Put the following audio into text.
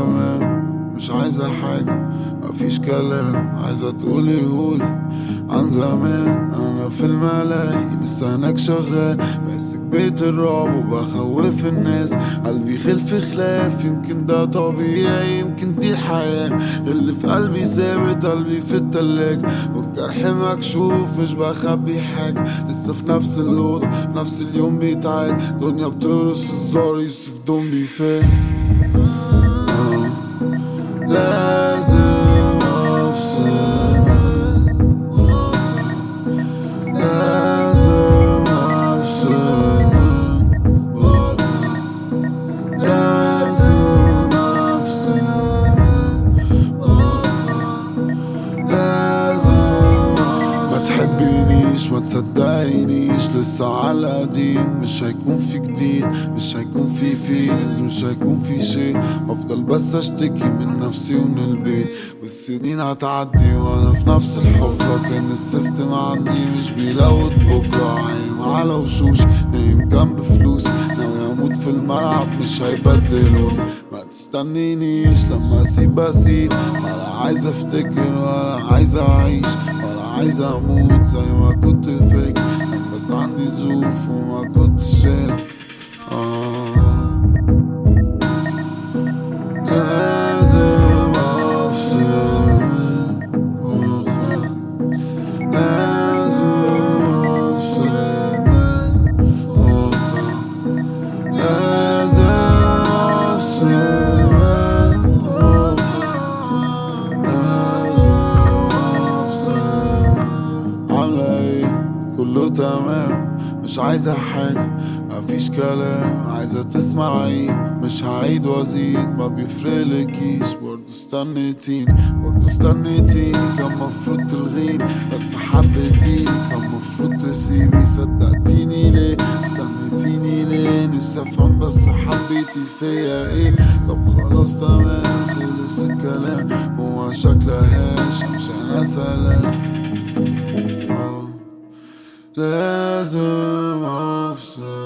تمام مش عايزة حاجة مفيش كلام عايزة تقولي هولي عن زمان أنا في الملاهي لسه هناك شغال ماسك بيت الرعب وبخوف الناس قلبي خلف خلاف يمكن ده طبيعي يمكن دي الحياة اللي في قلبي ثابت قلبي في التلاج والجرح مكشوف مش بخبي حاجة لسه في نفس الأوضة في نفس اليوم بيتعاد دنيا بترقص الزار يوسف دون بيفاق آه. لازم أفصل لازم أفصل لازم أفصل لازم ما تحبينيش ما تصدقينيش لسه على القديم مش هيكون في جديد مش هيكون في فيلينز مش هيكون في شيء افضل بس اشتكي من نفسي ومن البيت والسنين هتعدي وانا في نفس الحفرة كان السيستم عندي مش بيلوت بكرة عايم على وشوش نايم جنب فلوس ناوي اموت في الملعب مش هيبدلوني ما تستنينيش لما اسيب اسيب ولا عايز افتكر ولا عايز اعيش ولا عايز اموت زي ما كنت فاكر بس عندي ظروف وما كنتش شايف آه. لازم افصل لازم افصل لازم افصل على ايه كله تمام مش عايزة حاجة مفيش كلام عايزة تسمعي مش هعيد وازيد ما بيفرقلكيش برضه استنيتيني برضه استنيتيني كان مفروض تلغيني بس حبيتيني كان مفروض تسيبي صدقتيني ليه استنيتيني ليه نفسي افهم بس حبيتي فيا ايه طب خلاص تمام خلص الكلام هو شكلهاش مش انا سلام آه. لازم افصل